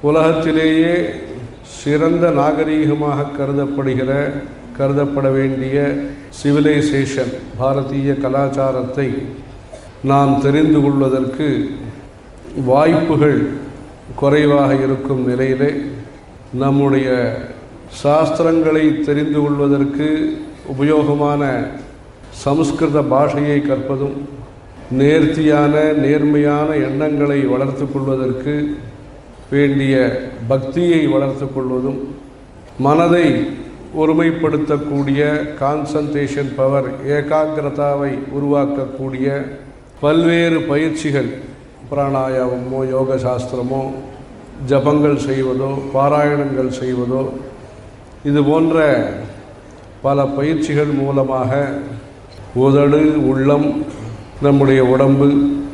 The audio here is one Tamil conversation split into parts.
உலகத்திலேயே சிறந்த நாகரீகமாக கருதப்படுகிற கருதப்பட வேண்டிய சிவிலைசேஷன் பாரதிய கலாச்சாரத்தை நாம் தெரிந்து கொள்வதற்கு வாய்ப்புகள் குறைவாக இருக்கும் நிலையிலே நம்முடைய சாஸ்திரங்களை தெரிந்து கொள்வதற்கு உபயோகமான சமஸ்கிருத பாஷையை கற்பதும் நேர்த்தியான நேர்மையான எண்ணங்களை வளர்த்து கொள்வதற்கு வேண்டிய பக்தியை வளர்த்து கொள்வதும் மனதை ஒருமைப்படுத்தக்கூடிய கான்சன்ட்ரேஷன் பவர் ஏகாகிரதாவை உருவாக்கக்கூடிய பல்வேறு பயிற்சிகள் பிராணாயாமமோ யோக சாஸ்திரமோ ஜபங்கள் செய்வதோ பாராயணங்கள் செய்வதோ இது போன்ற பல பயிற்சிகள் மூலமாக உதடு உள்ளம் நம்முடைய உடம்பு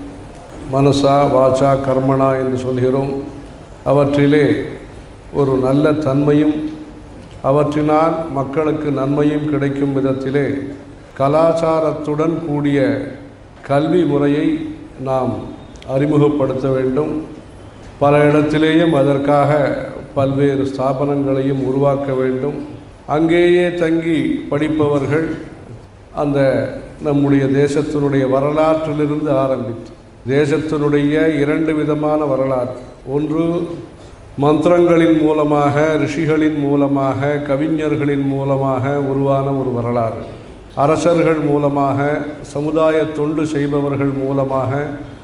மனசா வாச்சா கர்மனா என்று சொல்கிறோம் அவற்றிலே ஒரு நல்ல தன்மையும் அவற்றினால் மக்களுக்கு நன்மையும் கிடைக்கும் விதத்திலே கலாச்சாரத்துடன் கூடிய கல்வி முறையை நாம் அறிமுகப்படுத்த வேண்டும் பல இடத்திலேயும் அதற்காக பல்வேறு ஸ்தாபனங்களையும் உருவாக்க வேண்டும் அங்கேயே தங்கி படிப்பவர்கள் அந்த நம்முடைய தேசத்தினுடைய வரலாற்றிலிருந்து ஆரம்பித்து தேசத்தினுடைய இரண்டு விதமான வரலாறு ஒன்று மந்திரங்களின் மூலமாக ரிஷிகளின் மூலமாக கவிஞர்களின் மூலமாக உருவான ஒரு வரலாறு அரசர்கள் மூலமாக சமுதாய தொண்டு செய்பவர்கள் மூலமாக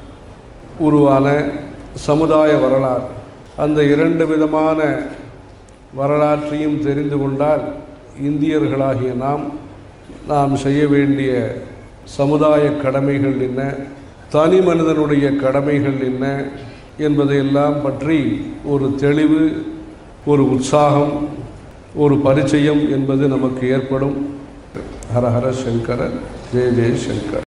உருவான சமுதாய வரலாறு அந்த இரண்டு விதமான வரலாற்றையும் தெரிந்து கொண்டால் இந்தியர்களாகிய நாம் நாம் செய்ய வேண்டிய சமுதாய கடமைகள் என்ன தனி மனிதனுடைய கடமைகள் என்ன என்பதையெல்லாம் பற்றி ஒரு தெளிவு ஒரு உற்சாகம் ஒரு பரிச்சயம் என்பது நமக்கு ஏற்படும் ஹர ஹர சங்கர ஜெய ஜெய சங்கர்